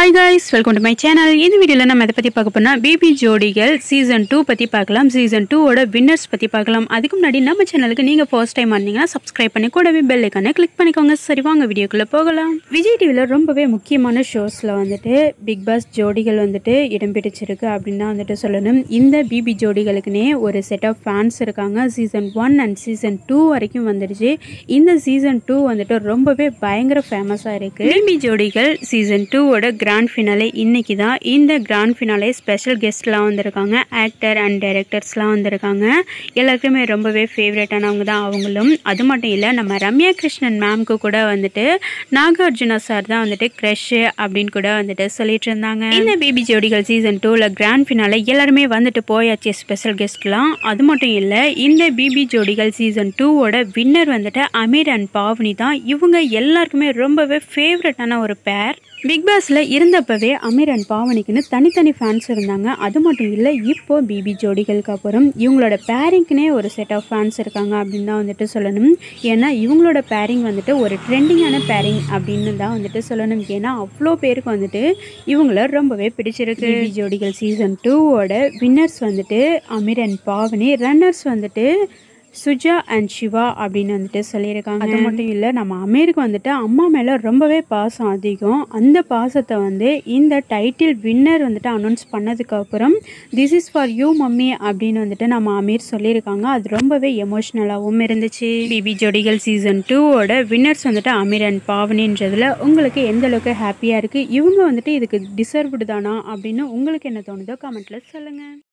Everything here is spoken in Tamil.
hi guys welcome to my channel இந்த வீடியோவில் நம்ம எதை பற்றி பார்க்க போனால் பேபி ஜோடிகள் சீசன் டூ பற்றி பார்க்கலாம் சீசன் டூவோட வின்னர்ஸ் பற்றி பார்க்கலாம் அதுக்கு முன்னாடி நம்ம சேனலுக்கு நீங்கள் ஃபர்ஸ்ட் டைம் வந்தீங்கன்னா சப்ஸ்கிரைப் பண்ணி கூடவே பெல் ஐக்கானை கிளிக் பண்ணிக்கோங்க சரி வாங்க வீடியோக்குள்ளே போகலாம் விஜய் டிவியில் ரொம்பவே முக்கியமான ஷோஸில் வந்துட்டு பிக் பாஸ் ஜோடிகள் வந்துட்டு இடம் பிடிச்சிருக்கு அப்படின்னு தான் வந்துட்டு சொல்லணும் இந்த பிபி ஜோடிகளுக்குனே ஒரு செட் ஆஃப் ஃபேன்ஸ் இருக்காங்க season one and season two வரைக்கும் வந்துடுச்சு இந்த சீசன் டூ வந்துட்டு ரொம்பவே பயங்கர ஃபேமஸாக இருக்குது பிபி ஜோடிகள் சீசன் டூவோட கிராண்ட் ஃபினாலே இன்னைக்கு தான் இந்த கிராண்ட் ஃபினாலே ஸ்பெஷல் கெஸ்ட்லாம் வந்திருக்காங்க ஆக்டர் அண்ட் டைரக்டர்ஸ்லாம் வந்திருக்காங்க எல்லாருக்குமே ரொம்பவே ஃபேவரட்டானவங்க தான் அவங்களும் அது மட்டும் இல்லை நம்ம ரம்யா கிருஷ்ணன் மேம்க்கு கூட வந்துட்டு நாகார்ஜுனா சார் தான் வந்துட்டு க்ரஷ் அப்படின்னு கூட வந்துட்டு சொல்லிட்டு இருந்தாங்க இந்த பேபி ஜோடிகள் சீசன் டூவில் கிராண்ட் ஃபினாலே எல்லாருமே வந்துட்டு போயாச்சு ஸ்பெஷல் கெஸ்ட்லாம் அது மட்டும் இல்லை இந்த பிபி ஜோடிகள் சீசன் டூவோட வின்னர் வந்துட்டு அமீர் அண்ட் பாவனி தான் இவங்க எல்லாருக்குமே ரொம்பவே ஃபேவரட்டான ஒரு பேர் பிக் பாஸில் இருந்தப்பவே அமீர் அண்ட் பாவனிக்குன்னு தனித்தனி ஃபேன்ஸ் இருந்தாங்க அது மட்டும் இல்லை இப்போ பிபி ஜோடிகளுக்கு அப்புறம் இவங்களோட பேரிங்க்குனே ஒரு செட் ஆஃப் ஃபேன்ஸ் இருக்காங்க அப்படின்னு தான் வந்துட்டு சொல்லணும் ஏன்னா இவங்களோட பேரிங் வந்துட்டு ஒரு ட்ரெண்டிங்கான பேரிங் அப்படின்னு தான் வந்துட்டு சொல்லணும் ஏன்னா அவ்வளோ பேருக்கு வந்துட்டு இவங்கள ரொம்பவே பிடிச்சிருக்கு பிபி ஜோடிகள் சீசன் டூவோட வின்னர்ஸ் வந்துட்டு அமீர் அண்ட் பாவனி ரன்னர்ஸ் வந்துட்டு சுஜா அண்ட் சிவா அப்படின்னு வந்துட்டு சொல்லியிருக்காங்க அது மட்டும் இல்லை நம்ம அமீருக்கு வந்துட்டு அம்மா மேலே ரொம்பவே பாசம் அதிகம் அந்த பாசத்தை வந்து இந்த டைட்டில் வின்னர் வந்துட்டு அனௌன்ஸ் பண்ணதுக்கு அப்புறம் this is for you mummy அப்படின்னு வந்துட்டு நம்ம அமீர் சொல்லியிருக்காங்க அது ரொம்பவே எமோஷ்னலாகவும் இருந்துச்சு பிபி ஜோடிகள் சீசன் டூவோட வின்னர்ஸ் வந்துட்டு அமீர் அண்ட் பாவனின்றதுல உங்களுக்கு எந்த அளவுக்கு ஹாப்பியாக இருக்குது இவங்க வந்துட்டு இதுக்கு டிசர்வ்டு தானா அப்படின்னு உங்களுக்கு என்ன தோணுதோ கமெண்ட்டில் சொல்லுங்கள்